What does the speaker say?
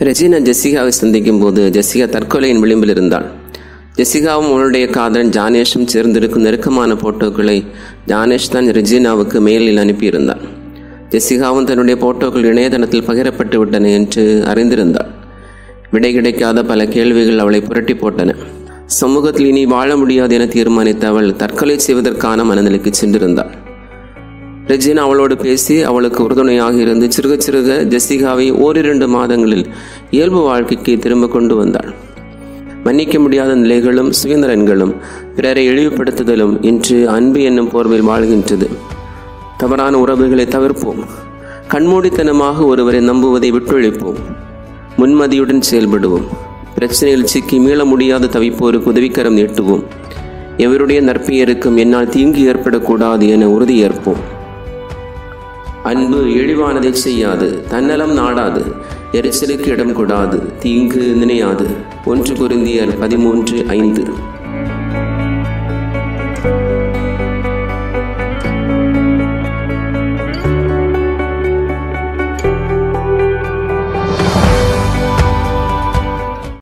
Regina ஜெசிகாவை சந்திக்கும் போது Jessica தற்கொலையின் விளிம்பில் இருந்தாள் ஜெசிகாவும் அவளுடைய காதலன் ஜானேஷும் சேர்ந்திருக்கும் நெருக்கமான போட்டோக்களை ஜானேஷ் தான் ரெஜினாவுக்கு மெயிலில் அனுப்பியிருந்தான் ஜெசிகாவும் தன்னுடைய போட்டோக்கள் இணையதளத்தில் பகிரப்பட்டு விட்டன என்று அறிந்திருந்தாள் விடை கிடைக்காத பல கேள்விகள் அவளை புரட்டி போட்டன சமூகத்தில் இனி வாழ முடியாது என தீர்மானித்த அவள் தற்கொலை செய்வதற்கான மனநிலைக்கு சென்றிருந்தாள் ரெஜினா அவளோடு பேசி அவளுக்கு உறுதுணையாக இருந்து சிறுக சிறுக ஜெசிகாவை ஓரிரண்டு மாதங்களில் இயல்பு வாழ்க்கைக்கு திரும்ப கொண்டு வந்தாள் மன்னிக்க முடியாத நிலைகளும் சுயநலன்களும் பிறரை இழிவுபடுத்துதலும் இன்று அன்பு என்னும் போர்வையில் வாழ்கின்றது தவறான உறவுகளை தவிர்ப்போம் கண்மூடித்தனமாக ஒருவரை நம்புவதை விட்டொழிப்போம் முன்மதியுடன் செயல்படுவோம் பிரச்சனையில் சிக்கி மீள முடியாத தவிப்போருக்கு உதவிக்கரம் நீட்டுவோம் எவருடைய நற்பெயருக்கும் என்னால் தீங்கு ஏற்படக்கூடாது என உறுதியேற்போம் அன்பு இழிவானதை செய்யாது தன்னலம் நாடாது எரிச்சலுக்கு இடம் கொடாது தீங்கு நினையாது ஒன்று குருந்தியர் பதிமூன்று ஐந்து